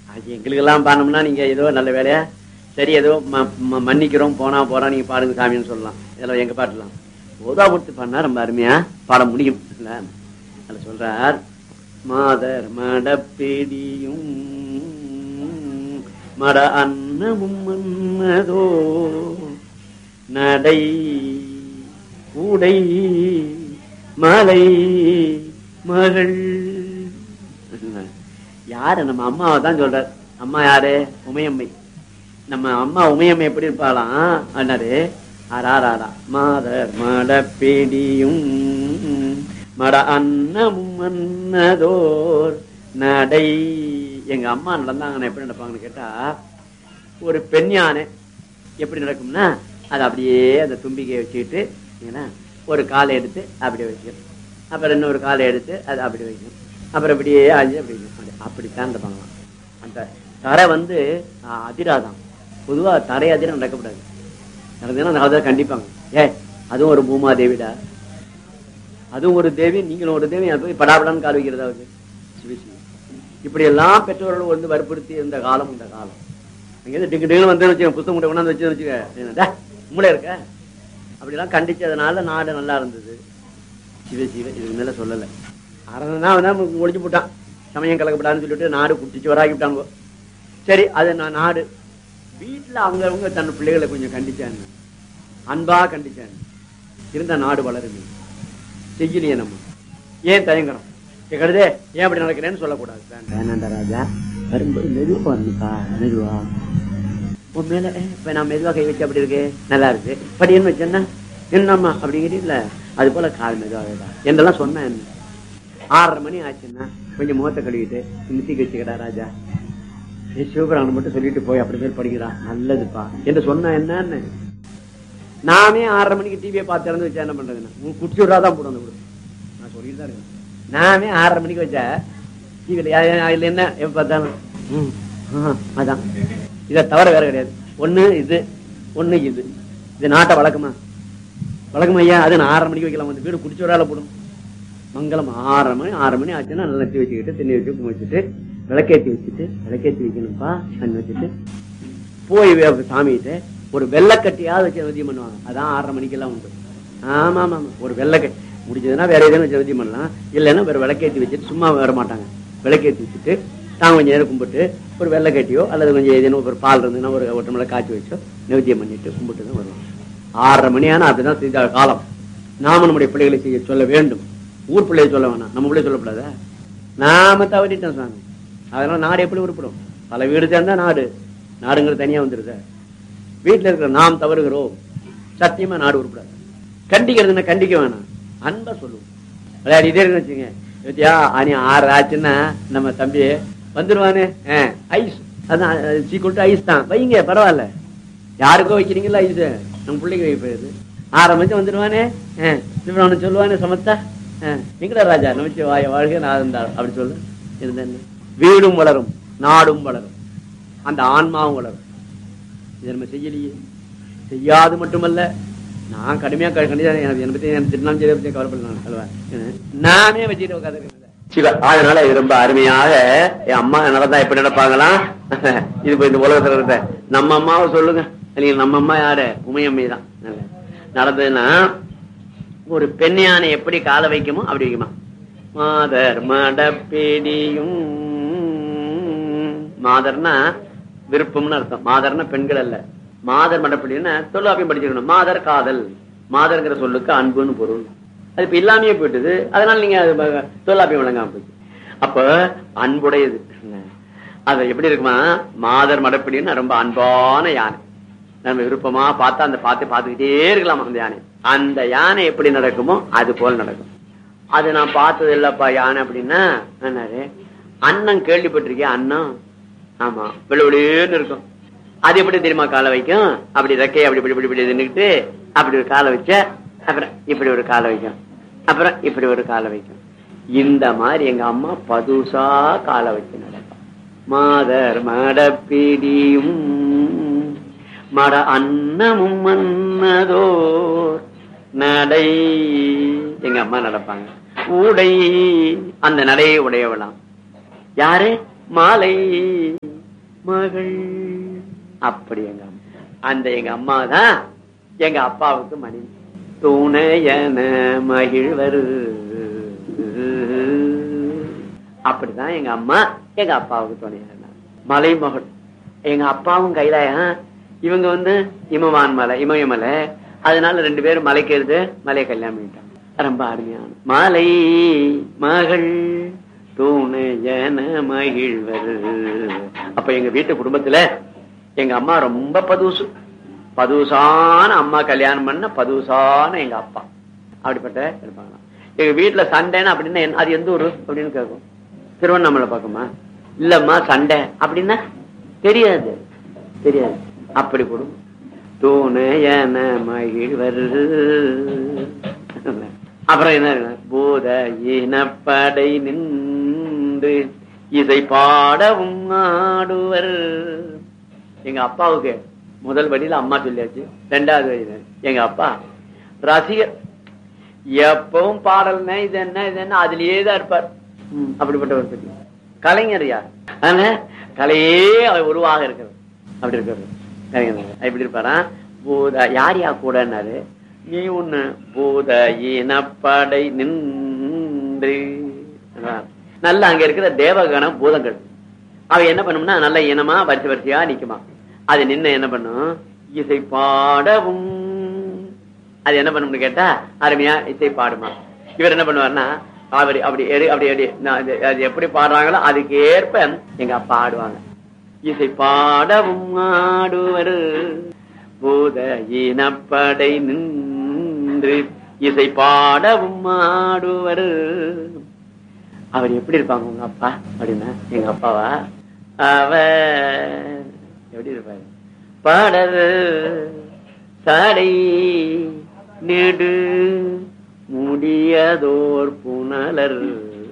அது எங்களுக்கெல்லாம் பாடணும்னா நீங்க ஏதோ நல்ல வேலையா சரி ஏதோ ம- ம- மன்னிக்கிறோம் போனா போறோம் நீங்க பாடுங்க சாமின்னு சொல்லலாம் இதெல்லாம் எங்க பாட்டலாம் ஓதாபுரத்து பாடினா ரொம்ப அருமையா பாட முடியும் இல்ல அதுல சொல்றார் மாதர் மடப்பெடியும் மட அன்னமும் மன்னதோ நடை உடை மலை மகள் யாரு நம்ம அம்மாவை தான் சொல்றார் அம்மா யாரு உமையம்மை நம்ம அம்மா உமையம்மை எப்படி இருப்பாளாம் அண்ணாரு ஆறாரா மாதர் மட பேடியும் மட அன்னமும் மன்னதோர் நடை எங்க அம்மா நடந்தாங்கன்னா எப்படி நடப்பாங்கன்னு கேட்டா ஒரு பெண் யானை எப்படி நடக்கும்னா அது அப்படியே அந்த தும்பிக்கையை வச்சுக்கிட்டு ஏன்னா ஒரு காலை எடுத்து அப்படியே வைக்கும் அப்புறம் இன்னொரு காலை எடுத்து அது அப்படி வைக்கும் அப்புறம் இப்படியே ஆஞ்சு அப்படி வைக்கும். அப்படி- அப்படித்தான் நடப்பாங்களாம் அந்த தரை வந்து ஆஹ், அதிராதான் பொதுவா தரை அதிரம் நடக்கக்கூடாது நடந்ததுன்னா அந்த காலத்துல கண்டிப்பாங்க ஏ அதுவும் ஒரு பூமா தேவிடா அதுவும் ஒரு தேவி நீங்களும் ஒரு தேவி அது போய் படாபடான்னு கால் வைக்கிறதா அது சிவ சிவ. இப்படி எல்லாம் பெற்றோர்கள் வந்து வற்புறுத்தி இருந்த காலம் இந்த காலம் அங்கேருந்து டிங்கு டிங்கு வந்து வச்சுக்க புத்தகம் கூட கொண்டாந்து வச்சு வச்சுக்க என்னடா மூளை இருக்க அப்படிலாம் கண்டிச்சதுனால நாடு நல்லா இருந்தது சிவ சிவ இதுக்கு மேல சொல்லலை அரசனா வந்து ஒழிச்சு போட்டான் சமயம் கலக்கப்படாதுன்னு சொல்லிட்டு நாடு குட்டிச்சு வராக்கி விட்டாங்க சரி அது நான் நாடு வீட்டுல அவங்கவங்க தன் பிள்ளைகளை கொஞ்சம் கண்டிச்சாங்க அன்பா கண்டிச்சாங்க இருந்த நாடு வளருமே செய்யலையே நம்ம ஏன் தயங்குறோம் கருதே ஏன் அப்படி நடக்கிறேன்னு சொல்லக்கூடாது வேணாண்டா ராஜா வரும்போது மெதுவா வரணுக்கா மெதுவா உன் மேல ஏ, இப்ப நான் மெதுவா கை வச்சு அப்படி இருக்கு நல்லா இருக்கு படின்னு வச்சேன்னா என்னம்மா அப்படிங்கிறீங்கள அது போல கால் மெதுவாக என்றெல்லாம் சொன்னேன் ஆறரை மணி ஆச்சுன்னா கொஞ்சம் முகத்தை கழுவிட்டு நிறுத்தி வச்சுக்கடா ராஜா ஏ, சிவபிராமன் மட்டும் சொல்லிட்டு போய் அப்படி பேர் படிக்கிறா நல்லதுப்பா என்று சொன்னா என்னன்னு நானே ஆறரை மணிக்கு டிவியை பார்த்து திறந்து வச்சா என்ன பண்றதுன்னா உன் குச்சி விடாதான் போடும் அந்த விடு நான் சொல்லிட்டு தான் இருக்கேன் நானே ஆறரை மணிக்கு வச்சா டிவியில் அதுல என்ன எப்ப பார்த்தாலும் ம், ஆ, அதான் இதை தவிர வேற கிடையாது ஒண்ணு இது ஒண்ணு இது இது நாட்டை வழக்கமா வழக்கமா ஐயா அது நான் ஆறரை மணிக்கு வைக்கலாம் வந்து வீடு குடிச்சு விடால போடும் மங்களம் ஆறரை மணி ஆறு மணி ஆச்சுன்னா நல்லா நெத்தி வச்சுக்கிட்டு தண்ணி வச்சு கும்பி வச்சுட்டு விளக்கேத்தி வச்சுட்டு விளக்கேத்தி வைக்கணும்ப்பா கண் வச்சுட்டு போய் வே- சாமிகிட்ட ஒரு வெள்ளக்கட்டியாவது வச்சு நதியம் பண்ணுவாங்க அதான் ஆறரை மணிக்கெல்லாம் உண்டு ஆமா ஆமா ஆமா ஒரு வெள்ளக்கட்டி முடிஞ்சதுன்னா வேற எதுவும் வச்சு நதியம் பண்ணலாம் இல்லைன்னா வேற விளக்கேத்தி வச்சுட்டு சும்மா வர மாட்டாங்க விளக்கேத்தி வச்சுட்டு தான் கொஞ்சம் நேரம் கும்பிட்டு ஒரு வெள்ளக்கட்டியோ அல்லது கொஞ்சம் ஏதேனும் ஒரு பால் இருந்ததுன்னா ஒரு ஒரு டம்ளர் காய்ச்சி வச்சோ நிவத்தியம் பண்ணிட்டு கும்பிட்டு தான் வருவாங்க ஆறரை மணி ஆனா அப்படிதான் செய்த காலம் நாம நம்முடைய பிள்ளைகளை செய்ய சொல்ல வேண்டும் ஊர் பிள்ளையை சொல்ல வேணாம் நம்ம பிள்ளைய சொல்லக்கூடாதா நாம தவறிட்டோம் சாமி அதனால நாடு எப்படி உருப்படும் பல வீடு சேர்ந்தா நாடு நாடுங்கிறது தனியா வந்துருது வீட்டுல இருக்கிற நாம் தவறுகிறோம் சத்தியமா நாடு உருப்படாது கண்டிக்கிறதுன்னா கண்டிக்க வேணாம் அன்பா சொல்லுவோம் விளையாடிட்டே இருக்குன்னு வச்சுங்க பத்தியா அனி ஆறு ஆச்சுன்னா நம்ம தம்பி வந்துருவானே ஐஸ் அதான் சீக்கிரம் ஐஸ் தான் வைங்க பரவாயில்ல யாருக்கோ வைக்கிறீங்களா ஐஸ் நம்ம பிள்ளைக்கு வைக்க போயிருது ஆறு மணிக்கு வந்துருவானே சிவராமன் சொல்லுவானே சமத்தா எங்கடா ராஜா நமச்சு வாய வாழ்க நான் இருந்தாள் அப்படி சொல்லு இருந்த என்ன வீடும் வளரும் நாடும் வளரும் அந்த ஆன்மாவும் வளரும் இதை நம்ம செய்யலையே செய்யாது மட்டுமல்ல நான் கடுமையா க- கண்டிப்பா எனக்கு என்னை பத்தி எனக்கு திருநாம் செய்த பத்தி கவலைப்படலாம் அல்லவா நானே வச்சுட்டு உட்காந்துருக்கேன் சிவ அதனால இது ரொம்ப அருமையாக என் அம்மா நடந்தா எப்படி நடப்பாங்களாம் இது இப்ப இந்த உலகத்துல இருந்த நம்ம அம்மாவை சொல்லுங்க நீங்க நம்ம அம்மா யாரு உமையம்மை தான் நடந்ததுன்னா ஒரு பெண் யானை எப்படி காலை வைக்குமோ அப்படி வைக்குமா மாதர் மடப்பேடியும் மாதர்னா விருப்பம்னு அர்த்தம் மாதர்னா பெண்கள் அல்ல மாதர் மடப்பேடினா தொல்லாப்பியம் படிச்சிருக்கணும் மாதர் காதல் மாதர்ங்கிற சொல்லுக்கு அன்புன்னு பொருள் அது இப்ப இல்லாமையே போயிட்டுது அதனால நீங்க அது ப- தொல்லாப்பியம் வழங்காம போச்சு அப்ப அன்புடையது அது எப்படி இருக்குமா மாதர் மடப்பிடின்னு ரொம்ப அன்பான யானை நம்ம விருப்பமா பார்த்தா அந்த பார்த்து பார்த்துக்கிட்டே இருக்கலாம் அந்த யானை அந்த யானை எப்படி நடக்குமோ அது போல நடக்கும் அது நான் பார்த்தது இல்லப்பா யானை அப்படின்னா என்னாரு அண்ணன் கேள்விப்பட்டிருக்கேன் அண்ணன் ஆமா வெளிவெளியேன்னு இருக்கும் அது எப்படி தெரியுமா காலை வைக்கும் அப்படி ரெக்கையை அப்படி இப்படி இப்படி இப்படி நின்னுக்கிட்டு அப்படி ஒரு காலை வச்ச அப்புறம் இப்படி ஒரு காலை வைக்கும் அப்புறம் இப்படி ஒரு காலை வைக்கும் இந்த மாதிரி எங்க அம்மா பதுசா காலை வச்சு நடக்கும் மாதர் மடப்பிடியும் மட அன்னமும் மன்னதோர் நடை எங்க அம்மா நடப்பாங்க உடை அந்த நடையை உடையவளாம் யாரு மாலை மகள் அப்படி எங்க அம்மா அந்த எங்க அம்மா தான் எங்க அப்பாவுக்கு மனைவி துணையன மகிழ்வர் அப்படிதான் எங்க அம்மா எங்க அப்பாவுக்கு துணையான மலைமகள் எங்க அப்பாவும் கைலாயம் இவங்க வந்து இமவான் மலை இமயமலை அதனால ரெண்டு பேரும் மலைக்கு எழுது மலையை கல்யாணம் பண்ணிட்டாங்க ரொம்ப அருமையான மாலை மகள் துணையன மகிழ்வர் அப்ப எங்க வீட்டு குடும்பத்துல எங்க அம்மா ரொம்ப பதுசு பதுசான அம்மா கல்யாணம் பண்ண பதுசான எங்க அப்பா அப்படிப்பட்ட இருப்பாங்களாம் எங்க வீட்டுல சண்டைன்னு அப்படின்னா என்ன- அது எந்த ஊரு அப்படின்னு கேட்கும் திருவண்ணாமலை பார்க்குமா இல்லம்மா சண்டை அப்படின்னா தெரியாது தெரியாது அப்படி குடும்பம் தூணையன மகிழ்வர் அப்புறம் என்ன இருக்கு? பூத இனப்படை நின்று இசை பாடவும் ஆடுவர் எங்க அப்பாவுக்கு முதல் வழியில அம்மா சொல்லியாச்சு ரெண்டாவது வழியில எங்க அப்பா ரசிகர் எப்பவும் பாடல்னா இது என்ன இது என்ன அதுலயே தான் இருப்பார் ம், அப்படிப்பட்டவர் பற்றி கலைஞர் யார் அதனால கலையே அவர் உருவாக இருக்கிறது அப்படி இருக்கிறது கலைஞர் எப்படி இருப்பாரா பூத யார் யா கூடன்னாரு நீ ஒண்ணு பூத இனப்படை நின்று அதான். நல்ல அங்க இருக்கிற தேவகண பூதங்கள் அவ என்ன பண்ணும்னா நல்ல இனமா வரிசை வரிசையா நிக்குமா அது நின்னு என்ன பண்ணும் இசை பாடவும் அது என்ன பண்ணும்னு கேட்டா அருமையா இசை பாடுமா இவர் என்ன பண்ணுவாருன்னா அப்படி அப்படி எடு அப்படி எடு நான் இது- அது எப்படி பாடுறாங்களோ அதுக்கு ஏற்ப எங்க அப்பா ஆடுவாங்க இசை பாடவும் ஆடுவர் பூத இனப்படை நின்று இசை பாடவும் ஆடுவர் அவர் எப்படி இருப்பாங்க உங்க அப்பா அப்படின்னா எங்க அப்பாவா அவர் எப்படி இருப்பாரு பாடல் சடை நெடு முடியதோர் புனலர்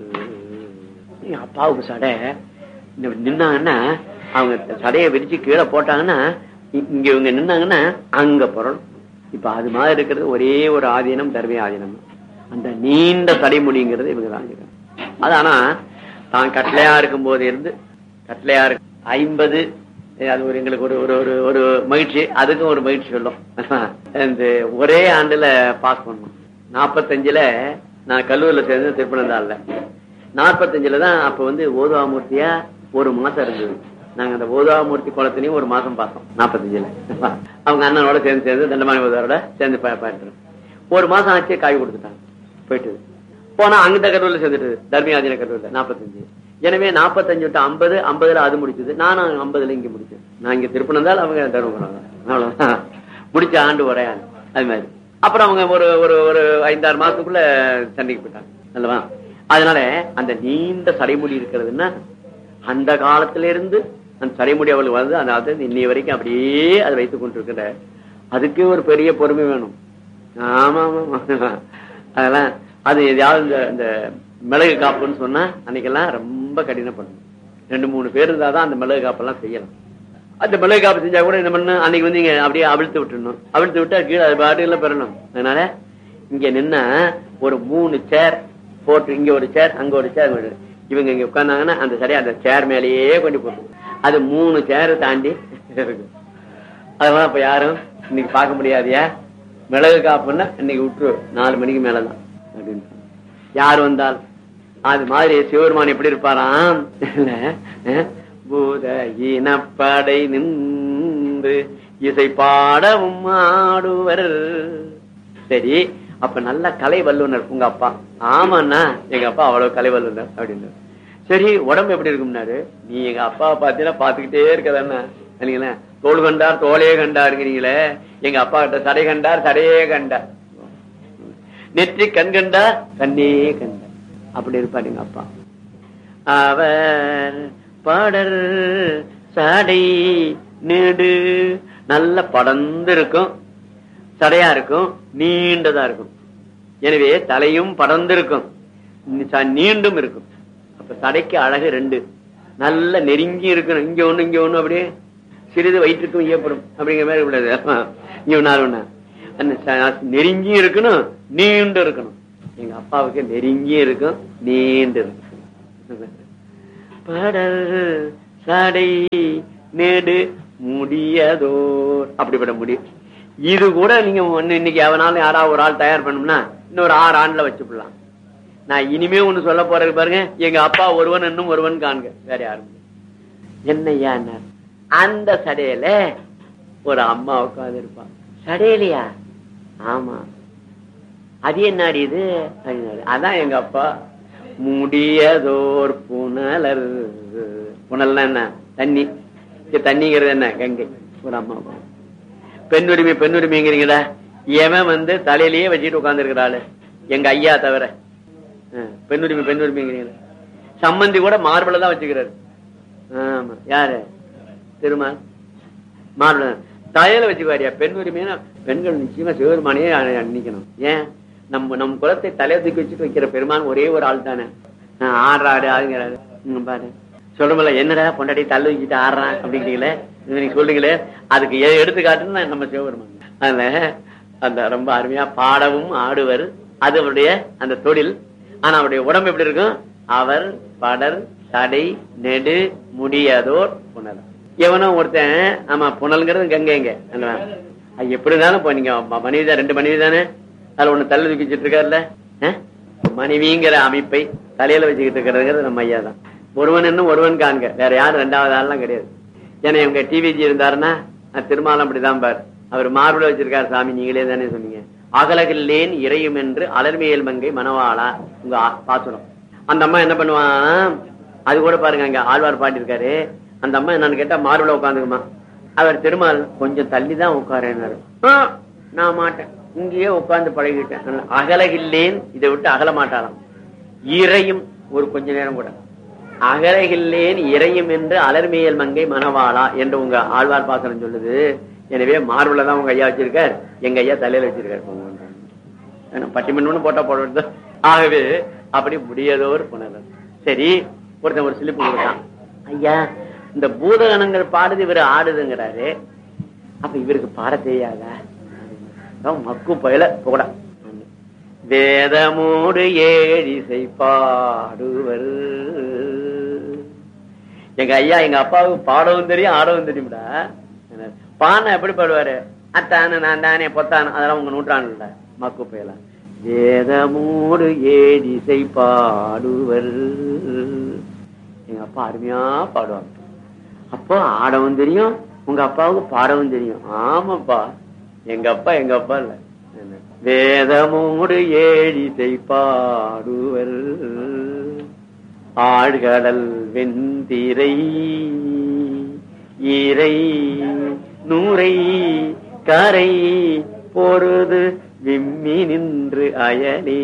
எங்க அப்பாவுக்கு சடை இந்த நின்னாங்கன்னா அவங்க சடையை விரிச்சு கீழே போட்டாங்கன்னா இ- இங்க இவங்க நின்னாங்கன்னா அங்க புரளும் இப்ப அது மாதிரி இருக்கிறது ஒரே ஒரு ஆதீனம் தர்மி ஆதீனம் அந்த நீண்ட தடைமொழிங்கிறது இவங்க தான் இருக்கிறாங்க. அது ஆனா தான் கட்டளையா இருக்கும் போது இருந்து கட்டளையா இருக்கு ஐம்பது அது ஒரு எங்களுக்கு ஒரு ஒரு ஒரு ஒரு மகிழ்ச்சி அதுக்கும் ஒரு மகிழ்ச்சி சொல்லும் இந்த ஒரே ஆண்டுல பாஸ் பண்ணோம் நாற்பத்தஞ்சுல நான் கல்லூரில சேர்ந்து திருப்பனந்தாள்ல நாற்பத்தஞ்சுல தான் அப்ப வந்து ஓதுவாமூர்த்தியா ஒரு மாசம் இருந்தது நாங்க அந்த ஓதுவாமூர்த்தி குளத்திலையும் ஒரு மாசம் பார்த்தோம் நாற்பத்தஞ்சுல அவங்க அண்ணனோட சேர்ந்து சேர்ந்து தண்டமானி ஓதாரோட சேர்ந்து பா- பாத்துறோம் ஒரு மாசம் ஆச்சே காய் கொடுத்துட்டாங்க போயிட்டு போனா அங்கிட்ட கல்லூரில சேர்ந்துட்டு தர்மியாதீன கல்லூரில நாற்பத்தஞ்சு எனவே நாற்பத்தஞ்சு விட்டு ஐம்பது ஐம்பதுல அது முடிச்சது நானும் ஐம்பதுல இங்க முடிச்சேன் நான் இங்க திருப்பணந்தால் அவங்க தருவங்க அவ்வளவுதான் முடிச்ச ஆண்டு உரையாடு அது மாதிரி அப்புறம் அவங்க ஒரு ஒரு ஒரு ஐந்தாறு மாசத்துக்குள்ள சென்னைக்கு போயிட்டாங்க அல்லவா அதனால அந்த நீண்ட சடைமுடி இருக்கிறதுன்னா அந்த காலத்துல இருந்து அந்த சடைமுடி அவளுக்கு வந்து அதாவது இன்னைய வரைக்கும் அப்படியே அதை வைத்துக் கொண்டிருக்கிற அதுக்கே ஒரு பெரிய பொறுமை வேணும் ஆமா ஆமா ஆமா. அதெல்லாம் அது எதையாவது இந்த இந்த மிளகு காப்புன்னு சொன்னா அன்னைக்கெல்லாம் ரொம்ப கடினப்படணும் ரெண்டு மூணு பேர் இருந்தாதான் அந்த மிளகு காப்பெல்லாம் செய்யலாம் அந்த மிளகு காப்பு செஞ்சா கூட என்ன பண்ணணும் அன்னைக்கு வந்து இங்க அப்படியே அவிழ்த்து விட்டுறணும் அவிழ்த்து விட்டா கீழே அது பாட்டுல பெறணும் அதனால இங்க நின்னா ஒரு மூணு சேர் போட்டு இங்க ஒரு சேர் அங்க ஒரு சேர் இவங்க இங்க உட்கார்ந்தாங்கன்னா அந்த சரியா அந்த சேர் மேலேயே கொண்டு போகும் அது மூணு சேரை தாண்டி இருக்கும் அதெல்லாம் இப்ப யாரும் இன்னைக்கு பார்க்க முடியாதியா மிளகு காப்புன்னா இன்னைக்கு விட்டுரு நாலு மணிக்கு மேலதான் அப்படின்னு யார் வந்தால் அது மாதிரி சிவபெருமான் எப்படி இருப்பாராம் இல்ல, அஹ், பூத இனப்படை நின்று இசை பாடவும் ஆடுவர் சரி அப்ப நல்ல கலை வல்லுனர் உங்க அப்பா ஆமாண்ணா எங்க அப்பா அவ்வளவு கலை வல்லுனர் அப்படின்னு சரி உடம்பு எப்படி இருக்கும்னாரு நீ எங்க அப்பாவை பார்த்தீங்கன்னா பாத்துக்கிட்டே இருக்கதானே இல்லைங்களா தோல் கண்டார் தோலே கண்டாருங்கிறீங்களே எங்க அப்பா கிட்ட சடை கண்டார் சடையே கண்டார் நெற்றி கண் கண்டார் கண்ணே கண்டார் அப்படி இருப்பார் எங்க அப்பா அவர் பாடர் சடை நெடு நல்ல படர்ந்து இருக்கும் சடையா இருக்கும் நீண்டதா இருக்கும் எனவே தலையும் படர்ந்து இருக்கும் நி- ச- நீண்டும் இருக்கும் அப்ப சடைக்கு அழகு ரெண்டு நல்ல நெருங்கி இருக்கணும் இங்க ஒண்ணு இங்க ஒண்ணு அப்படியே சிறிது வயிற்றுக்கும் ஈயப்படும் அப்படிங்கிற மாதிரி கூடாது இங்க ஒண்ணு அது ஒண்ணு அந்த ச- நெருங்கி இருக்கணும் நீண்டு இருக்கணும் எங்க அப்பாவுக்கு நெருங்கி இருக்கும் நீண்டு இருக்கும் படல் சடை நெடு முடியதோர் அப்படிப்பட்ட முடி இது கூட நீங்க ஒண்ணு இன்னைக்கு எவனாலும் யாராவது ஒரு ஆள் தயார் பண்ணோம்னா இன்னொரு ஆறு ஆண்டுல வச்சுக்கலாம் நான் இனிமே ஒண்ணு சொல்ல போறது பாருங்க எங்க அப்பா ஒருவன் இன்னும் ஒருவன் காண்க வேற யாரும் என்னையா அந்த சடையில ஒரு அம்மா உட்கார்ந்து இருப்பான் சடையிலையா ஆமா அது என்னடி இது அப்படின்னாரு. அதான் எங்க அப்பா முடியதோர் புனலர் புனல்னா என்ன தண்ணி இங்க தண்ணிங்கிறது என்ன கங்கை ஒரு அம்மா உட்கார்ந்து. பெண் உரிமை பெண் உரிமைங்கிறீங்களா எவன் வந்து தலையிலேயே வச்சுட்டு உட்கார்ந்து இருக்கிறாள் எங்க ஐயா தவிர ஆ, பெண் உரிமை பெண் உரிமைங்கிறீங்களா சம்பந்தி கூட மார்பிள தான் வச்சுக்கிறாரு ஆமா யாரு திருமால் மார்பிள தலையில வச்சுக்குவாரியா பெண் உரிமையா பெண்கள் நிச்சயமா சிவபெருமானையே நிக்கணும் ஏன் நம்ம நம் குலத்தை தலையை தூக்கி வச்சுட்டு வைக்கிற பெருமான் ஒரே ஒரு ஆள் தானே ஆ, ஆடுறாரு ஆளுங்கிறாரு ம், பாரு சொல்றோம்ல என்னடா பொண்டாட்டி தள்ளி வச்சுட்டு ஆடுறான் அப்படிங்கிறீங்களே இது நீங்க சொல்றீங்களே அதுக்கு எ- எடுத்துக்காட்டுன்னு நம்ம சிவபெருமான் அதனால அந்த ரொம்ப அருமையா பாடவும் ஆடுவர் அது அவருடைய அந்த தொழில் ஆனா அவருடைய உடம்பு எப்படி இருக்கும் அவர் படர் தடை நெடு முடியாதோர் புனல் எவனோ ஒருத்தன் ஆமா புனல்ங்கிறது கங்கைங்க அது எப்படி இருந்தாலும் இப்போ நீங்க ம- மனைவி தான் ரெண்டு மனைவி தானே அதுல ஒண்ணு தள்ளி தூக்கி வச்சுட்டு இருக்காருல்ல ஆ? மனைவிங்கிற அமைப்பை தலையில வச்சுக்கிட்டு இருக்கிறதுங்கிறது நம்ம ஐயா தான் ஒருவன் இன்னும் ஒருவன் காண்க வேற யாரும் ரெண்டாவது ஆள்லாம் கிடையாது ஏன்னா இவங்க டிவிஜி இருந்தாருன்னா அஹ், திருமாலம் அப்படிதான் பார் அவர் மார்பிள வச்சிருக்காரு சாமி நீங்களே தானே சொன்னீங்க அகலகில்லேன் இறையும் என்று அலர்மேல் மங்கை மணவாளா உங்க ஆ- பாசுரம் அந்த அம்மா என்ன பண்ணுவான் அது கூட பாருங்க அங்க ஆழ்வார் பாட்டி இருக்காரு அந்த அம்மா என்னன்னு கேட்டா மார்பிள உட்காந்துக்குமா அவர் திருமால் கொஞ்சம் தள்ளி தான் உட்காரேன்னாரு "ஆ, நான் மாட்டேன் இங்கேயே உட்கார்ந்து பழகிட்டேன் அகலகில்லேன் இதை விட்டு அகல மாட்டாளாம் இறையும் ஒரு கொஞ்ச நேரம் கூட அகலகில்லேன் இறையும் என்று அலர்மேயல் மங்கை மணவாளா என்று உங்க ஆழ்வார் பாசனம் சொல்லுது எனவே மார்பிள தான் உங்க ஐயா வச்சிருக்கார் எங்க ஐயா தலையில வச்சிருக்காரு போங்க பட்டிமன்றம்னு போட்டா போடுறது ஆகவே அப்படி முடியதோர் புனரர் சரி ஒருத்தன் ஒரு சிலிப்பு கொடுத்தான் ஐயா இந்த பூதகணங்கள் பாடுது இவர் ஆடுதுங்கிறாரு அப்ப இவருக்கு பாட தெரியாதா அதான் மக்கும் பயல போட வேதமோடு ஏழிசை பாடுவர் எங்க ஐயா எங்க அப்பாவுக்கு பாடவும் தெரியும் ஆடவும் தெரியும்டா பானை எப்படி பாடுவாரு அத்தானு நான் தானே பொத்தானு அதெல்லாம் உங்க நூற்றாண்டுல மக்கு பயல வேதமோடு ஏழிசை பாடுவர் எங்க அப்பா அருமையா பாடுவாங்க அப்போ ஆடவும் தெரியும் உங்க அப்பாவுக்கு பாடவும் தெரியும் ஆமாப்பா எங்க அப்பா எங்க அப்பா இல்ல வேதமோடு ஏழிசை பாடுவர் ஆழ்கடல் வெந்திரை ஈரை நூரை கரை பொருது விம்மி நின்று அயலே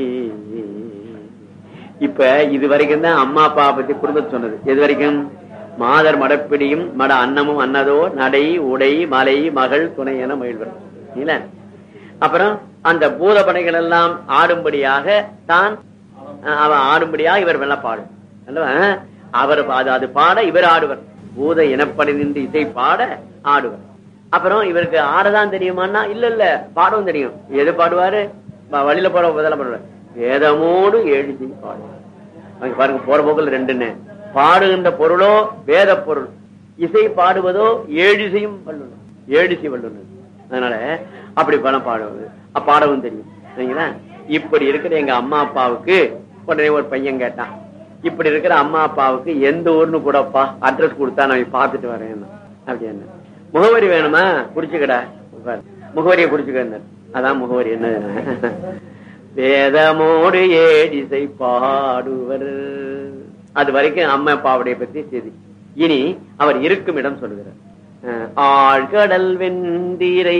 இப்ப இது வரைக்கும் தான் அம்மா அப்பா பத்தி குடும்பத்தை சொன்னது எது வரைக்கும் மாதர் மடப்பிடியும் மட அன்னமும் அன்னதோ நடை உடை மலை மகள் துணை என மகிழ்வர் இல்ல அப்புறம் அந்த பூத படைகள் எல்லாம் ஆடும்படியாக தான் அஹ், அவன் ஆடும்படியாக இவர் வெள்ள பாடும் அல்லவா? அவர் அது அது பாட இவர் ஆடுவர் பூத இனப்படை நின்று இசை பாட ஆடுவர் அப்புறம் இவருக்கு ஆடதான் தெரியுமான்னா இல்ல இல்ல பாடவும் தெரியும் எது பாடுவாரு வ- வழியில போற இதெல்லாம் பாடுவார் வேதமோடு எழுதி பாடுவார் அங்க பாருங்க போற போக்கில் ரெண்டுன்னு பாடுகின்ற பொருளோ வேத பொருள் இசை பாடுவதோ ஏழிசையும் வல்லுனர் ஏழிசை வல்லுனர் அதனால அப்படி பணம் பாடுவது அப்ப பாடவும் தெரியும் சரிங்களா இப்படி இருக்கிற எங்க அம்மா அப்பாவுக்கு உடனே ஒரு பையன் கேட்டான் இப்படி இருக்கிற அம்மா அப்பாவுக்கு எந்த ஊர்னு கூடப்பா அட்ரஸ் கொடுத்தா நான் பார்த்துட்டு வரேன் அப்படி என்ன முகவரி வேணுமா குறிச்சுக்கடா பாரு. முகவரியை குறிச்சுக்க அதான் முகவரி என்ன வேதமோடு ஏடிசை பாடுவர் அது வரைக்கும் அம்மா அப்பாவுடைய பத்தி செய்தி இனி அவர் இருக்கும் இடம் சொல்லுகிறார் அஹ், ஆழ்கடல் வெந்திரை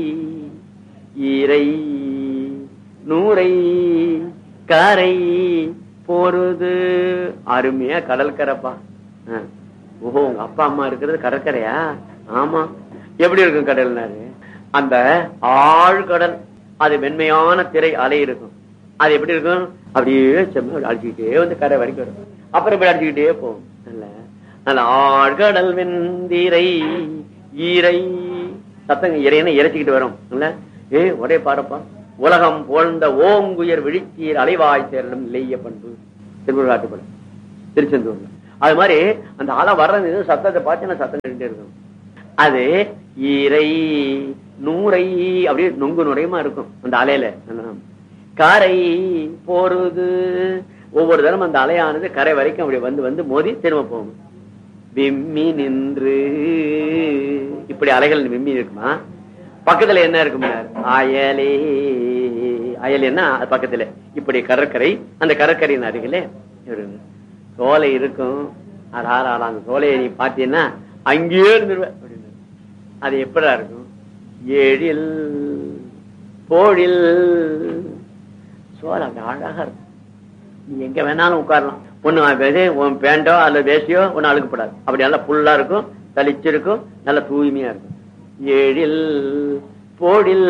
ஈரை நூரை கரை பொருது அருமையா கடற்கரைப்பா அஹ். ஓஹோ உங்க அப்பா அம்மா இருக்கிறது கடற்கரையா ஆமா எப்படி இருக்கும் கடல்னாரு அந்த ஆழ்கடல் அது மென்மையான திரை அலை இருக்கும் அது எப்படி இருக்கும் அப்படியே செம்ம அடிச்சுக்கிட்டே வந்து கரை வரைக்கும் வரும் அப்புறம் இப்படி அடிச்சுக்கிட்டே போகும் நல்ல நல்ல ஆழ்கடல் வெந்திரை ஈரை சத்தங்க இறையனை இறைச்சிக்கிட்டு வரும் இல்ல ஏ ஒரே பாடப்பா உலகம் போழ்ந்த ஓங்குயர் விழிச்சீர் அலைவாய் சேரலும் இல்லைய பண்பு திருவிழாட்டுப்படும் திருச்செந்தூர்ல அது மாதிரி அந்த அலை வர்றது சத்தத்தை பார்த்து நான் சத்தம் கேட்டுட்டே இருக்கும் அது ஈரை நூறை அப்படியே நொங்கு நுரையுமா இருக்கும் அந்த அலையில கரை போறது ஒவ்வொரு தரம் அந்த அலையானது கரை வரைக்கும் அப்படி வந்து வந்து மோதி திரும்ப போகும் விம்மி நின்று இப்படி அலைகள் விம்மி இருக்குமா பக்கத்துல என்ன இருக்கும் அயலே அயல் என்ன அது பக்கத்துல இப்படி கடற்கரை அந்த கடற்கரையின் அருகிலே ஒரு சோலை இருக்கும் அதாரா அந்த சோலையை நீ பார்த்தீங்கன்னா அங்கேயே இருந்துருவ அப்படின்னு அது எப்படா இருக்கும் எழில் போழில் சோலை அப்படி அழகா இருக்கும் நீ எங்க வேணாலும் உட்காரலாம் ஒண்ணு உன் பேண்டோ அல்லது வேஷ்டியோ ஒண்ணு அழுக்கப்படாது அப்படி நல்லா புல்லா இருக்கும் தளிச்சிருக்கும் நல்ல தூய்மையா இருக்கும் எழில் போடில்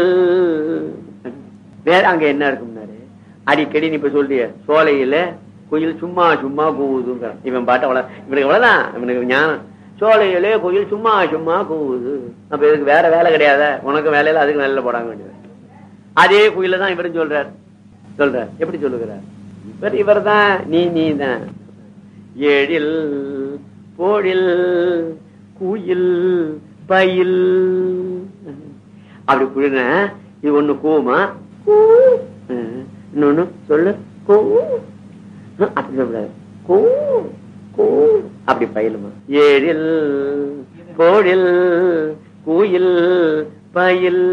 வேற அங்க என்ன இருக்கும்னாரு அடிக்கடி நீ இப்ப சொல்றிய சோலையில குயில் சும்மா சும்மா கூவுதுங்க இவன் பாட்டு அவ்வளவு இவனுக்கு எவ்வளவுதான் இவனுக்கு ஞானம் சோலையிலே குயில் சும்மா சும்மா கூவுது அப்ப இதுக்கு வேற வேலை கிடையாத உனக்கு வேலையில அதுக்கு நல்ல போடாங்க வேண்டியது அதே குயில தான் இவரும் சொல்றார் சொல்றார் எப்படி சொல்லுகிறார் இவர் இவர் தான் நீ நீ தான் எழில் போழில் குயில் பயில் அப்படி புரியுன இது ஒண்ணு கூமா இன்னொன்னு சொல்லு கூ அப்படி சொல்லக்கூடாது கூ கூ அப்படி பயிலுமா ஏழில் கோழில் கூயில் பயில்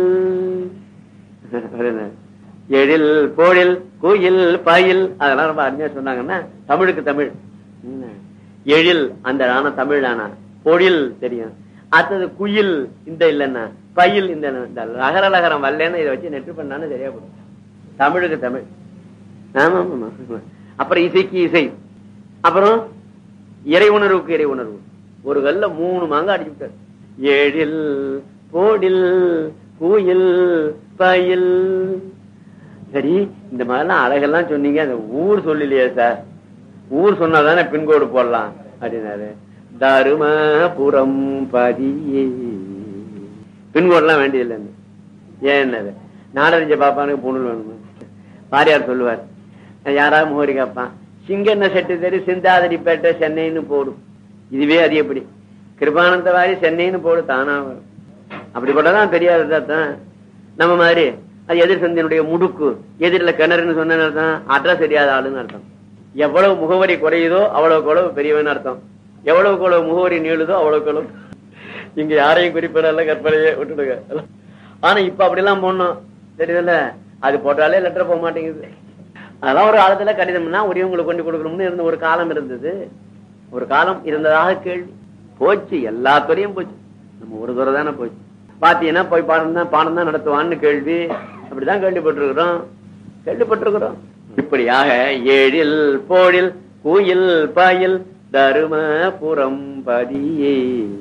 எழில் போழில் குயில் பயில் அதெல்லாம் ரொம்ப அருமையா சொன்னாங்கன்னா தமிழுக்கு தமிழ் எழில் அந்த ஆனா தமிழ் ஆனா பொழில் தெரியும் அடுத்தது குயில் இந்த இல்லைன்னா பயில் இந்த லகர லகரம் வரலன்னு இதை வச்சு நெட்டு பண்ணான்னு சரியா போடும் தமிழுக்கு தமிழ் ஆமா ஆமா அப்புறம் இசைக்கு இசை அப்புறம் இறை உணர்வுக்கு இறை உணர்வு ஒரு கல்ல மூணு மாங்க அடிச்சு விட்டார் ஏழில் போடில் குயில் பயில் சரி இந்த மாதிரிலாம் அழகெல்லாம் சொன்னீங்க அந்த ஊர் சொல்லலையே சார் ஊர் சொன்னாதானே பின்கோடு போடலாம் அப்படின்னாரு தருமபுரம் பதியே பின்கோடெல்லாம் வேண்டியதில்லைன்னு ஏன் என்னது நாடறிஞ்ச பாப்பானுக்கு பொண்ணு வேணுமா வாரியார் சொல்லுவார் யாராவது முகரி கேட்பான் சிங்கண்ண செட்டு தெரி சிந்தாதிரிப்பேட்டை சென்னைன்னு போடும் இதுவே அது எப்படி கிருபானந்த வாரி சென்னைன்னு போடு தானா வரும் அப்படி போட்டதான் தெரியாது தான் நம்ம மாதிரி அது எதிர் சந்தினுடைய முடுக்கு எதிரில் கிணறுன்னு சொன்ன அர்த்தம் அட்ரஸ் தெரியாத ஆளுன்னு அர்த்தம் எவ்வளவு முகவரி குறையுதோ அவ்வளவுக்கு அவ்வளவு பெரியவன் அர்த்தம் எவ்வளவுக்கு அவ்வளவு முகவரி நீளுதோ அவ்வளவுக்கு அவ்வளவு இங்க யாரையும் குறிப்பிடல கற்பனையே விட்டுடுங்க ஆனா இப்ப அப்படி எல்லாம் போடணும் தெரியுதுல்ல அது போட்டாலே லெட்டர் போக மாட்டேங்குது அதெல்லாம் ஒரு காலத்துல கடிதம்னா உரியவங்களுக்கு கொண்டு கொடுக்கணும்னு இருந்த ஒரு காலம் இருந்தது ஒரு காலம் இருந்ததாக கேள்வி போச்சு எல்லா துறையும் போச்சு நம்ம ஒரு துறை தானே போச்சு பாத்தீங்கன்னா போய் பாடம் தான் பாடம் தான் நடத்துவான்னு கேள்வி அப்படிதான் கேள்விப்பட்டிருக்கிறோம் கேள்விப்பட்டிருக்கிறோம் இப்படியாக ஏழில் போழில் கூயில் பாயில் தருமபுரம் பதியே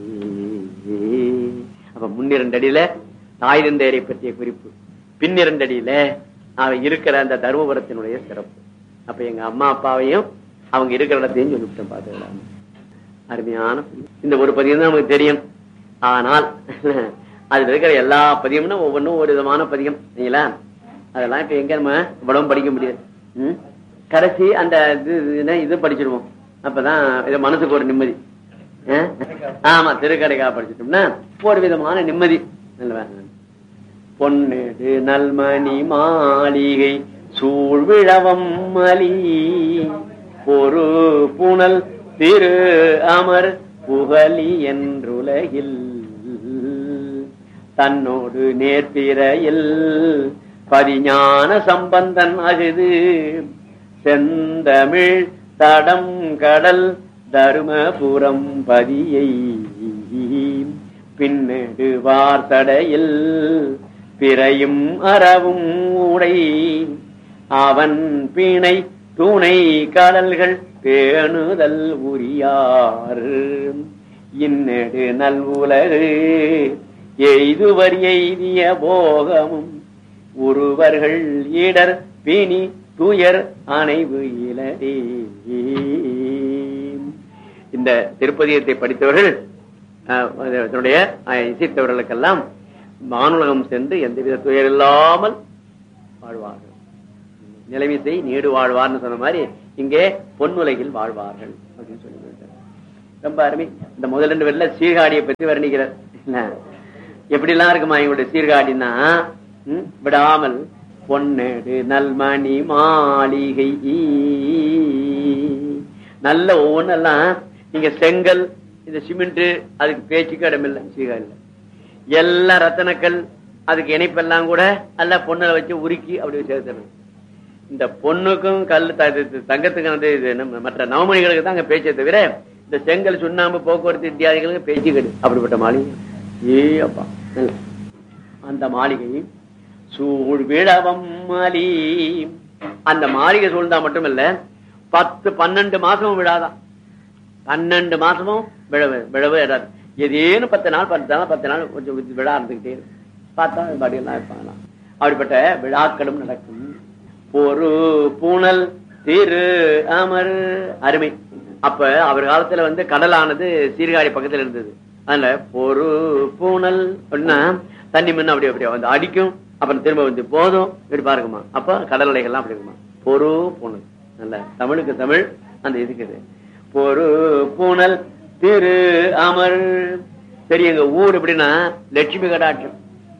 அப்ப முன்னிரண்டடியில தாய்தந்தையரை பற்றிய குறிப்பு பின்னிரண்டடியில அவன் இருக்கிற அந்த தருமபுரத்தினுடைய சிறப்பு அப்ப எங்க அம்மா அப்பாவையும் அவங்க இருக்கிற இடத்தையும் சொல்லிவிட்டேன் பாத்துக்கலாம் அருமையான இந்த ஒரு பதியம் தான் நமக்கு தெரியும் ஆனால் அதுல இருக்கிற எல்லா பதியம்னா ஒவ்வொன்றும் ஒரு விதமான பதியம் சரிங்களா அதெல்லாம் இப்ப எங்க நம்ம இவ்வளவும் படிக்க முடியாது ம்? கடைசி அந்த இது இது- இது படிச்சிருவோம் அப்பதான் இது மனசுக்கு ஒரு நிம்மதி ஆ? ஆமா திருக்கடைக்கா படிச்சிட்டோம்னா ஒரு விதமான நிம்மதி நல்லவா? பொன்னேடு நல்மணி மாளிகை சூழ்விழவம் மலி ஒரு புனல் திரு அமர் புகழி என்றுலகில் தன்னோடு நேர்த்திரையில் பதிஞான சம்பந்தன் அகுது செந்தமிழ் தடம் கடல் தருமபுரம் பதியை பின்னெடு வார்த்தடையில் பிறையும் அறவும் உடை அவன் பிணை துணை கடல்கள் பேணுதல் உரியார் இன்னெடு நல்வுலகு எய்துவர் எய்திய போகமும் ஒருவர்கள் இடர் பிணி துயர் அணைவு இலரே இந்த திருப்பதியத்தை படித்தவர்கள் அஹ், அதனுடைய அஹ், இசைத்தவர்களுக்கெல்லாம் வானுலகம் சென்று எந்தவித துயர் இல்லாமல் வாழ்வார்கள் நிலைமிசை நீடு வாழ்வார்னு சொன்ன மாதிரி இங்கே பொன்னுலகில் வாழ்வார்கள் அப்படின்னு சொல்லி ரொம்ப அருமை இந்த முதல் ரெண்டு பேர்ல சீர்காழியை பத்தி வர்ணிக்கிறார் என்ன? எப்படிலாம் இருக்குமா இவங்களுடைய சீர்காழின்னா ம், விடாமல் பொன்னேடு நல்மணி மாளிகை நல்ல ஒவ்வொன்னெல்லாம் நீங்க செங்கல் இந்த சிமெண்ட் அதுக்கு பேச்சுக்கு இடமில்லை சீர்காழியில எல்லாம் ரத்தனக்கல் அதுக்கு இணைப்பெல்லாம் கூட எல்லாம் பொண்ணுல வச்சு உருக்கி அப்படி சேர்த்துறது இந்த பொண்ணுக்கும் கல் த- இது தங்கத்துக்கு வந்து இது நம்ம மற்ற நவமணிகளுக்கு தான் அங்க பேச்சே தவிர இந்த செங்கல் சுண்ணாம்பு போக்குவரத்து இத்தியாதிகளுக்கு பேச்சு கெடு அப்படிப்பட்ட மாளிகை ஏ அப்பா நல்ல. அந்த மாளிகை சூழ் விழவம் மலி அந்த மாளிகை சூழ்ந்தா மட்டுமல்ல பத்து பன்னெண்டு மாசமும் விழாதான் பன்னெண்டு மாசமும் விழவு விழவே இடாது ஏதேனும் பத்து நாள் பத்து நாள் பத்து நாள் கொஞ்சம் விழா இருந்துகிட்டே இருக்கும் பார்த்தா பாடியெல்லாம் இருப்பாங்களாம் அப்படிப்பட்ட விழாக்களும் நடக்கும் பொறு பூனல் திரு அமர் அருமை அப்ப அவர் காலத்துல வந்து கடலானது சீர்காழி பக்கத்துல இருந்தது அதனால பொறு பூனல் அப்படின்னா தண்ணி முன்ன அப்படி அப்படியே வந்து அடிக்கும் அப்புறம் திரும்ப வந்து போதும் இப்படி பாருங்கம்மா அப்ப கடல் அலைகள்லாம் அப்படி இருக்குமா பொறு பூனல் நல்ல தமிழுக்கு தமிழ் அந்த இதுக்குது பொறு பூனல் திரு அமர் சரி எங்க ஊர் எப்படின்னா லட்சுமி கடாட்சம்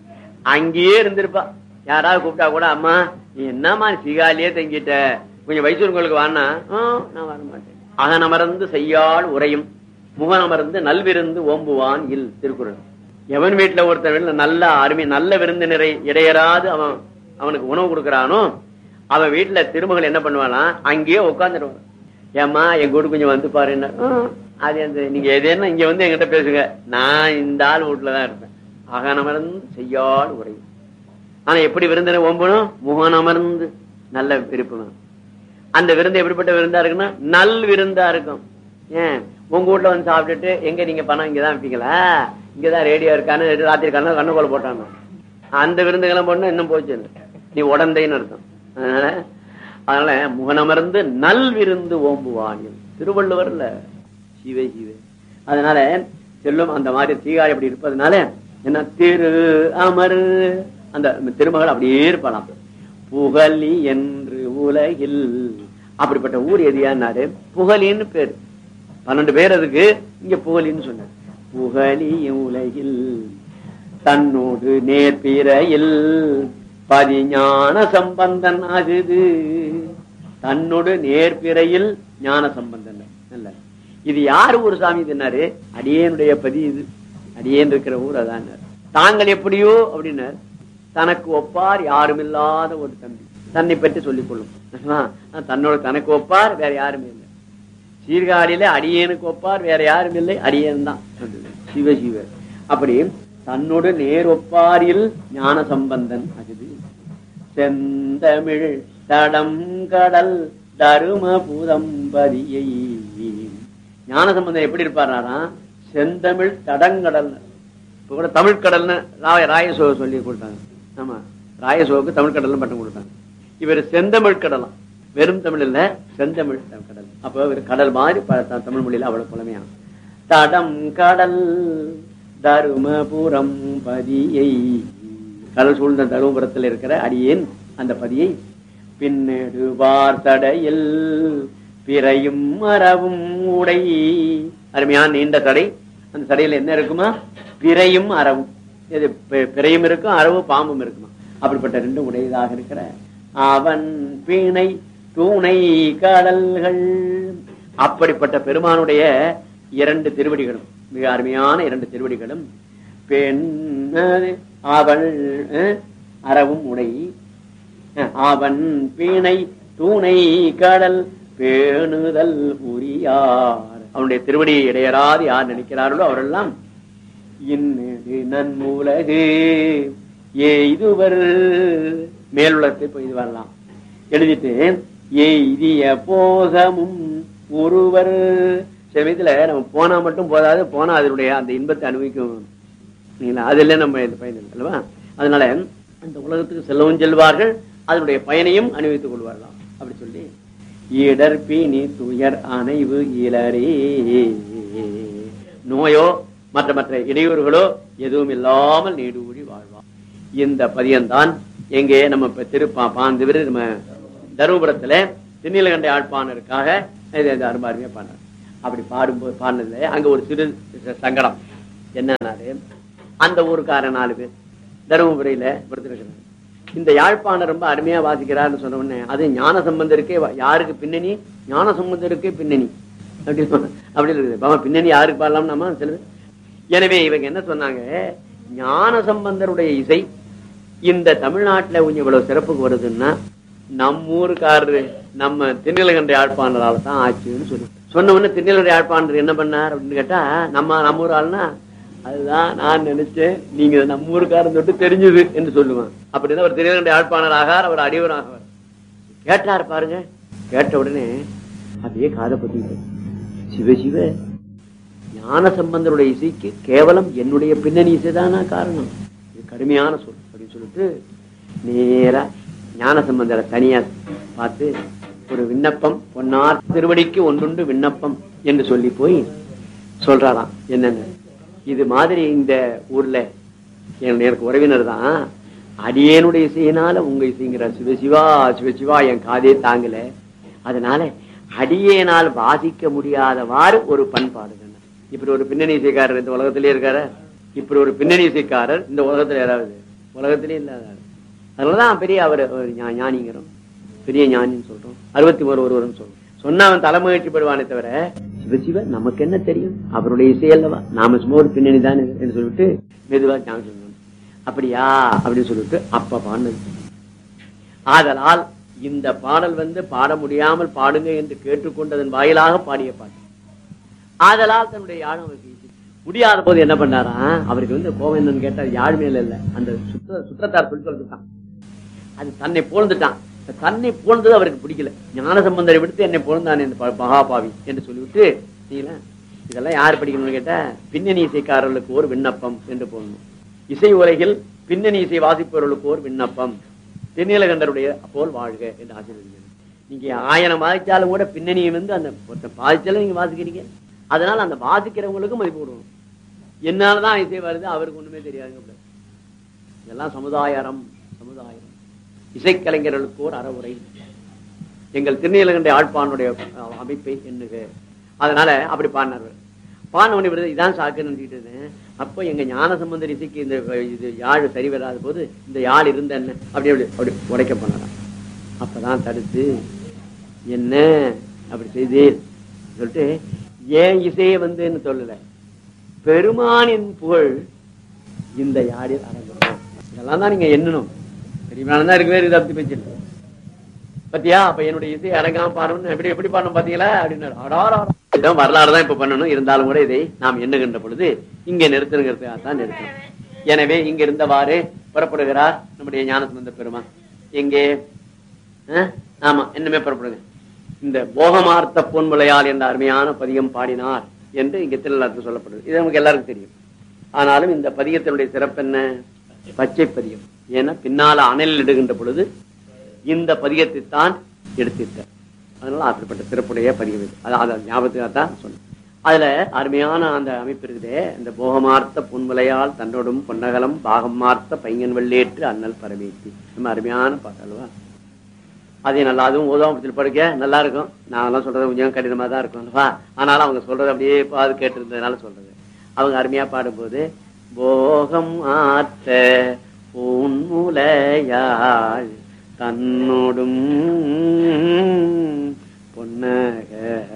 அங்கேயே இருந்திருப்பா யாராவது கூப்பிட்டா கூட அம்மா நீ என்னம்மா சீகாலியே தங்கிட்ட கொஞ்சம் வயசுங்களுக்கு வானா நான் வர மாட்டேன் அகனமர்ந்து செய்யால் உரையும் முகனமர்ந்து நல்விருந்து ஓம்புவான் இல் திருக்குறள் எவன் வீட்டுல ஒருத்தன் வீட்டுல நல்ல அருமை நல்ல விருந்தினரை இடையராது அவன் அவனுக்கு உணவு கொடுக்கறானோ அவன் வீட்டுல திருமகள் என்ன பண்ணுவானா அங்கேயே உட்காந்துருவான் ஏம்மா எங்க வீட்டு கொஞ்சம் வந்து பாருன்னா அது அந்த நீங்க எதேன்னா இங்க வந்து என்கிட்ட பேசுங்க நான் இந்த ஆள் வீட்டுலதான் இருப்பேன் அகனமர்ந்து செய்யால் உரையும் ஆனா எப்படி விருந்தினர் ஓம்பணும் முகனமர்ந்து நல்ல விருப்பம் அந்த விருந்து எப்படிப்பட்ட விருந்தா இருக்குன்னா நல் விருந்தா இருக்கும் ஏன் உங்க வீட்டுல வந்து சாப்பிட்டுட்டு எங்க நீங்க பணம் இங்கதான் வைப்பீங்களா இங்கதான் ரேடியோ இருக்கான்னு ராத்திரி கண்ணு கண்ணுக்கோல போட்டாங்க அந்த விருந்துகள்லாம் போனா இன்னும் போச்சு நீ உடந்தைன்னு அர்த்தம் அதனால அதனால முகனமர்ந்து நல் விருந்து ஓம்புவானில் திருவள்ளுவர்ல சிவே சிவே அதனால செல்லும் அந்த மாதிரி தீகாய் அப்படி இருப்பதனால என்ன திரு அமர் அந்த திருமகள் அப்படியே இருப்பாளாம் புகழி என்று உலகில் அப்படிப்பட்ட ஊர் எதியானாரு புகழின்னு பேரு பன்னெண்டு பேர் அதுக்கு இங்க புகழின்னு சொன்னார் புகழி உலகில் தன்னோடு நேர்பிறையில் பதிஞான சம்பந்தன் அகுது தன்னோடு நேர்பிறையில் ஞான சம்பந்தன் நல்ல இது யாரு ஒரு சாமி தின்னாரு அடியேனுடைய பதி இது அடியேன் இருக்கிற ஊர் அதான் தாங்கள் எப்படியோ அப்படின்னார் தனக்கு ஒப்பார் யாரும் இல்லாத ஒரு தம்பி தன்னை பற்றி சொல்லிக் கொள்ளும் தன்னோட தனக்கு ஒப்பார் வேற யாருமே இல்லை சீர்காழியில அடியேனுக்கு ஒப்பார் வேற யாரும் இல்லை அடியேன் தான் சிவ சிவ அப்படி தன்னோடு நேர் ஒப்பாரில் ஞான சம்பந்தன் அகுது செந்தமிழ் தடம் கடல் தருமபுதம் பதியை ஞான சம்பந்தன் எப்படி இருப்பாரா செந்தமிழ் தடங்கடல் இப்ப கூட தமிழ் கடல்னு ராய ராயசோ சொல்லி கொடுத்தாங்க ஆமா ராயசோவுக்கு தமிழ் கடல்னு பட்டம் கொடுத்தாங்க இவர் செந்தமிழ் கடலாம் வெறும் தமிழ் இல்ல செந்தமிழ் கடல் அப்ப இவர் கடல் மாதிரி ப- த- தமிழ் மொழியில அவ்வளவு புலமையா தடம் கடல் தருமபுரம் பதியை கடல் சூழ்ந்த தருமபுரத்தில் இருக்கிற அடியேன் அந்த பதியை பின்னெடுவார் தடையில் பிறையும் மரவும் உடை அருமையான நீண்ட தடை அந்த தடையில என்ன இருக்குமா பிறையும் அறவும் இது பி- பிறையும் இருக்கும் அரவு பாம்பும் இருக்குமா அப்படிப்பட்ட ரெண்டு உடையதாக இருக்கிற அவன் பீணை தூணை கடல்கள் அப்படிப்பட்ட பெருமானுடைய இரண்டு திருவடிகளும் மிக அருமையான இரண்டு திருவடிகளும் பெண் அவள் அஹ், அறவும் உடை அவன் பீணை தூணை கடல் பேணுதல் புரியார் அவனுடைய திருவடியை இடையராது யார் நினைக்கிறார்களோ அவரெல்லாம் இன்னது நன்முலகு எய்துவர் மேலுலகத்தை போய் இது வரலாம் எழுதிட்டு எய்திய போகமும் ஒருவர் சமயத்துல நம்ம போனா மட்டும் போதாது போனா அதனுடைய அந்த இன்பத்தை அனுபவிக்கும் இல்லைங்களா? அதுல நம்ம இந்த பயன் இல்லை அல்லவா அதனால அந்த உலகத்துக்கு செல்லவும் செல்வார்கள் அதனுடைய பயனையும் அனுபவித்துக் கொள்வார்களாம் அப்படி சொல்லி இடர்பிணி துயர் அணைவு இளரே நோயோ மற்ற மற்ற இடையூறுகளோ எதுவும் இல்லாமல் நீடூழி வாழ்வான் இந்த பதியம்தான் எங்கே நம்ம இப்ப திருப்பா பாந்து நம்ம தருமபுரத்துல திருநீலகண்ட ஆழ்ப்பானருக்காக இது இது அருமை அருமையா பண்ணார் அப்படி பாடும்போது பாடினதுல அங்க ஒரு சிறு சங்கடம் என்னன்னாரு அந்த ஊருக்காரன் நாலு பேர் தருமபுரியில படுத்திருக்கிறாங்க இந்த யாழ்ப்பாணம் ரொம்ப அருமையா வாசிக்கிறார்னு சொன்ன உடனே அது ஞான சம்பந்தருக்கே வ- யாருக்கு பின்னணி ஞான சம்பந்தருக்கே பின்னணி அப்படி சொன்ன- அப்படி இருக்குது பாவம் பின்னணி யாருக்கு பாடலாம் நம்ம சிலது எனவே இவங்க என்ன சொன்னாங்க ஞான சம்பந்தருடைய இசை இந்த தமிழ்நாட்டுல கொஞ்சம் இவ்வளவு சிறப்புக்கு வருதுன்னா நம்ம ஊருக்காரரு நம்ம திருநிலகண்ட யாழ்ப்பாணரால தான் ஆச்சுன்னு சொல்லி சொன்ன உடனே திருநிலகண்ட யாழ்ப்பாணர் என்ன பண்ணார் அப்படின்னு கேட்டா நம்ம நம்ம ஊர் ஆளுனா அதுதான் நான் நினைச்சேன் நீங்க நம்ம ஊருக்காரன் தொட்டு தெரிஞ்சது என்று சொல்லுவேன் அப்படின்னா அவர் திருநிலகண்ட யாழ்ப்பாணர் ஆகார் அவர் அடிவர் ஆகார் கேட்டார் பாருங்க கேட்ட உடனே அப்படியே காதை பத்தி சிவ சிவ ஞான சம்பந்தருடைய இசைக்கு கேவலம் என்னுடைய பின்னணி இசைதானா காரணம் இது கடுமையான சொல் அப்படின்னு சொல்லிட்டு நேரா ஞான சம்பந்தரை தனியா பார்த்து ஒரு விண்ணப்பம் பொன்னார் திருவடிக்கு ஒன்றுண்டு விண்ணப்பம் என்று சொல்லி போய் சொல்றாராம் என்னன்னு இது மாதிரி இந்த ஊர்ல என் எனக்கு உறவினர் தான் அடியேனுடைய இசையினால உங்க இசைங்கிற சிவசிவா சிவசிவா என் காதே தாங்கல அதனால அடியேனால் வாசிக்க முடியாதவாறு ஒரு பண்பாடுங்க இப்படி ஒரு பின்னணி இசைக்காரர் இந்த உலகத்திலே இருக்காரு இப்படி ஒரு பின்னணி இசைக்காரர் இந்த உலகத்துல யாராவது உலகத்திலே இல்லாத ஆளு. அதனாலதான் பெரிய அவர் ஒரு ஞா- ஞானிங்கிறோம் பெரிய ஞானின்னு சொல்றோம் அறுபத்தி ஒரு ஒருவரும் சொல்றோம் சொன்னா அவன் தலைமுயற்சி படுவானே தவிர சிவசிவ நமக்கு என்ன தெரியும் அவருடைய இசை அல்லவா நாம சும்மா ஒரு பின்னணி தான் என்று சொல்லிட்டு மெதுவா ஞானம் சொல்லணும் அப்படியா அப்படின்னு சொல்லிட்டு அப்ப பாடினது ஆதலால் இந்த பாடல் வந்து பாட முடியாமல் பாடுங்க என்று கேட்டுக்கொண்டதன் வாயிலாக பாடிய பாட்டு ஆதலால் தன்னுடைய யாழ் அவருக்கு ஈசி. முடியாத போது என்ன பண்ணாராம் அவருக்கு வந்து கோவம் என்னன்னு கேட்டா யாழ் மேல இல்ல அந்த சுத்த சுற்றத்தார் சொல்லி சொல்லிட்டான் அது தன்னை போழ்ந்துட்டான் தன்னை போழ்ந்தது அவருக்கு பிடிக்கல ஞான சம்பந்தரை விடுத்து என்னை போழ்ந்தான் இந்த ப- மகாபாவி என்று சொல்லிவிட்டு நீங்களா இதெல்லாம் யார் படிக்கணும்னு கேட்டா பின்னணி இசைக்காரர்களுக்கு ஒரு விண்ணப்பம் என்று போடணும் இசை உலகில் பின்னணி இசை வாசிப்பவர்களுக்கு ஒரு விண்ணப்பம் திருநீலகண்டருடைய போல் வாழ்க என்று ஆசீர்வதிக்கணும் நீங்க ஆயிரம் வாசிச்சாலும் கூட பின்னணியை வந்து அந்த ஒருத்தன் வாசிச்சாலும் நீங்க வாசிக்கிறீங்க அதனால அந்த வாசிக்கிறவங்களுக்கு மதிப்பு கொடுக்கணும் என்னாலதான் இசை வருது அவருக்கு ஒண்ணுமே தெரியாதுங்க அப்படி. இதெல்லாம் சமுதாயம் சமுதாயம் இசைக்கலைஞர்களுக்கு ஒரு அறவுரை எங்கள் திருநீலகண்ட ஆழ்ப்பானுடைய அஹ், அமைப்பை எண்ணுக அதனால அப்படி பாடினார் பாடினவனி விருது இதான் சாக்குன்னு நினைச்சிட்டு இருந்தேன் அப்போ எங்க ஞான சம்பந்தர் இசைக்கு இந்த அஹ், இது யாழ் சரி வராத போது இந்த யாழ் இருந்த என்ன அப்படி அப்படி அப்படி உடைக்க பண்ணலாம் அப்பதான் தடுத்து என்ன அப்படி செய்து சொல்லிட்டு ஏன் இசையை வந்துன்னு சொல்லல பெருமானின் புகழ் இந்த யாழில் அடங்கும் இதெல்லாம் தான் நீங்க எண்ணணும் பெரியமான தான் இருக்கவே இருக்குது அப்படி பேச்சு பத்தியா அப்ப என்னுடைய இசை அடங்காம பாடணும் எப்படி எப்படி பாடணும் பாத்தீங்களா அப்படின்னாரு அடாரா இதான் வரலாறு தான் இப்ப பண்ணணும் இருந்தாலும் கூட இதை நாம் எண்ணுகின்ற பொழுது இங்க நிறுத்தணுங்கிறதுக்காக தான் நிறுத்தணும் எனவே இங்க இருந்தவாறு புறப்படுகிறார் நம்முடைய ஞானசம்பந்த பெருமான் எங்கே அஹ்? ஆமா என்னமே புறப்படுங்க இந்த போகமார்த்த பொன்முலையால் என்ற அருமையான பதிகம் பாடினார் என்று இங்க திருநள்ளாற்று சொல்லப்படுது இது நமக்கு எல்லாருக்கும் தெரியும் ஆனாலும் இந்த பதிகத்தினுடைய சிறப்பு என்ன பச்சை பதிகம் ஏன்னா பின்னால அனலில் இடுகின்ற பொழுது இந்த பதிகத்தை தான் எடுத்திருக்கார் அதனால அப்படிப்பட்ட சிறப்புடைய பதிகம் இது அது அதை ஞாபகத்துக்காக தான் சொன்னேன் அதுல அருமையான அந்த அமைப்பு இருக்குதே இந்த போகமார்த்த பொன்முலையால் தன்னோடும் பொன்னகலம் பாகம் மார்த்த பைங்கன் வெள்ளேற்று அண்ணல் பரமேத்தி ரொம்ப அருமையான பாட்டு அல்லவா அதே நல்லா அதுவும் ஓதாமத்தில் படுக்க நல்லா இருக்கும் நான் சொல்றது கொஞ்சம் கடினமா தான் இருக்கும் அல்லவா ஆனாலும் அவங்க சொல்றது அப்படியே பாது கேட்டிருந்ததுனால சொல்றது அவங்க அருமையா பாடும்போது போகம் ஆத்த பொன்முலையாள் தன்னோடும் பொன்னக